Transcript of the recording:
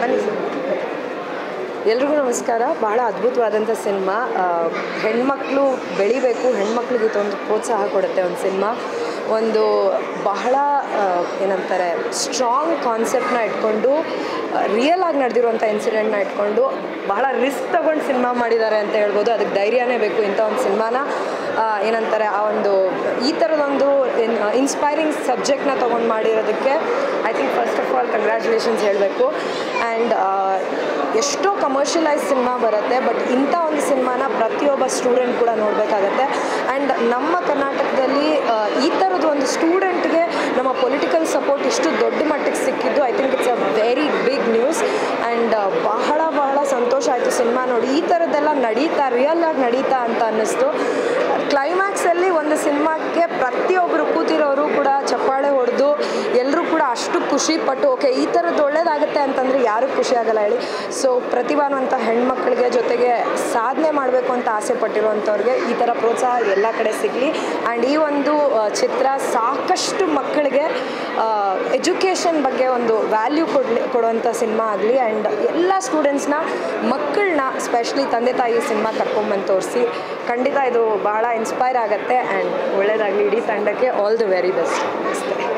ಬನ್ನಿ ಸರ್ ಎಲ್ರಿಗೂ ನಮಸ್ಕಾರ ಬಹಳ ಅದ್ಭುತವಾದಂಥ ಸಿನಿಮಾ ಹೆಣ್ಮಕ್ಳು ಬೆಳಿಬೇಕು ಹೆಣ್ಮಕ್ಳಿಗೆ ಇದೊಂದು ಪ್ರೋತ್ಸಾಹ ಕೊಡುತ್ತೆ ಒಂದು ಸಿನಿಮಾ ಒಂದು ಬಹಳ ಆ, ಏನಂತಾರೆ ಸ್ಟ್ರಾಂಗ್ ಕಾನ್ಸೆಪ್ಟ್ನ ಇಟ್ಕೊಂಡು ರಿಯಲ್ ಆಗಿ ನಡೆದಿರುವಂಥ ಇನ್ಸಿಡೆಂಟ್ನ ಇಟ್ಕೊಂಡು ಬಹಳ ರಿಸ್ಕ್ ತಗೊಂಡು ಸಿನಿಮಾ ಮಾಡಿದ್ದಾರೆ ಅಂತ ಹೇಳ್ಬೋದು ಅದಕ್ಕೆ ಧೈರ್ಯನೇ ಬೇಕು ಇಂಥ ಒಂದು ಸಿನಿಮಾನ ಆ, ಏನಂತಾರೆ ಆ ಒಂದು ಈ ಥರದೊಂದು ಇನ್ಸ್ಪೈರಿಂಗ್ ಸಬ್ಜೆಕ್ಟ್ನ ತೊಗೊಂಡು ಮಾಡಿರೋದಕ್ಕೆ I think first of all congratulations ಹೇಳಬೇಕು ಆ್ಯಂಡ್ ಎಷ್ಟೋ ಕಮರ್ಷಿಯಲೈಸ್ ಸಿನಿಮಾ ಬರುತ್ತೆ ಬಟ್ ಇಂಥ ಒಂದು ಸಿನಿಮಾನ ಪ್ರತಿಯೊಬ್ಬ ಸ್ಟೂಡೆಂಟ್ ಕೂಡ ನೋಡಬೇಕಾಗತ್ತೆ ಆ್ಯಂಡ್ ನಮ್ಮ ಕರ್ನಾಟಕದಲ್ಲಿ ಆ, ಈ ಥರದ್ದು ಒಂದು ಸ್ಟೂಡೆಂಟ್ಗೆ ನಮ್ಮ ಪೊಲಿಟಿಕಲ್ ಸಪೋರ್ಟ್ ಇಷ್ಟು ದೊಡ್ಡ ಮಟ್ಟಿಗೆ ಸಿಕ್ಕಿದ್ದು I think it's a very big news and ಬಹಳ ಬಹಳ ಸಂತೋಷ ಆಯಿತು ಸಿನಿಮಾ ನೋಡಿ ಈ ಥರದ್ದೆಲ್ಲ ನಡೀತಾ ರಿಯಲ್ ಆಗಿ ನಡೀತಾ ಅಂತ ಅನ್ನಿಸ್ತು ಕ್ಲೈಮ್ಯಾಕ್ಸಲ್ಲಿ ಒಂದು ಸಿನಿಮಾಕ್ಕೆ ಪ್ರತಿಯೊಬ್ಬರು ಕೂತಿರೋರು ಕೂಡ ಚಪ್ಪಾಳೆ ಹೊಡೆದು ಎಲ್ಲರೂ ಕೂಡ ಅಷ್ಟು ಖುಷಿ ಪಟ್ಟು ಓಕೆ ಈ ಥರದ್ದು ಒಳ್ಳೇದಾಗುತ್ತೆ ಅಂತಂದರೆ ಯಾರು ಖುಷಿ ಆಗಲ್ಲ ಹೇಳಿ ಸೊ ಪ್ರತಿಭಾನ್ವಂತ ಹೆಣ್ಮಕ್ಳಿಗೆ ಜೊತೆಗೆ ಸಾಧನೆ ಮಾಡಬೇಕು ಅಂತ ಆಸೆ ಪಟ್ಟಿರುವಂಥವ್ರಿಗೆ ಈ ಥರ ಪ್ರೋತ್ಸಾಹ ಎಲ್ಲ ಕಡೆ ಸಿಗಲಿ ಆ್ಯಂಡ್ ಈ ಒಂದು ಆ, ಚಿತ್ರ ಸಾಕಷ್ಟು ಮಕ್ಕಳಿಗೆ ಎಜುಕೇಷನ್ ಬಗ್ಗೆ ಒಂದು ವ್ಯಾಲ್ಯೂ ಕೊಡ್ಲಿ ಕೊಡುವಂಥ ಸಿನಿಮಾ ಆಗಲಿ ಆ್ಯಂಡ್ ಎಲ್ಲ ಸ್ಟೂಡೆಂಟ್ಸ್ನ ಮಕ್ಕಳನ್ನ ಸ್ಪೆಷಲಿ ತಂದೆ ತಾಯಿ ಸಿನಿಮಾ ಕರ್ಕೊಂಬಂದು ತೋರಿಸಿ ಖಂಡಿತ ಇದು ಬಹಳ ಇನ್ಸ್ಪೈರ್ ಆಗುತ್ತೆ ಆ್ಯಂಡ್ ಒಳ್ಳೆಯದಾಗಲಿ ಇಡೀ ತಂಡಕ್ಕೆ ಆಲ್ ದಿ ವೆರಿ ಬೆಸ್ಟ್ ಅಷ್ಟೇ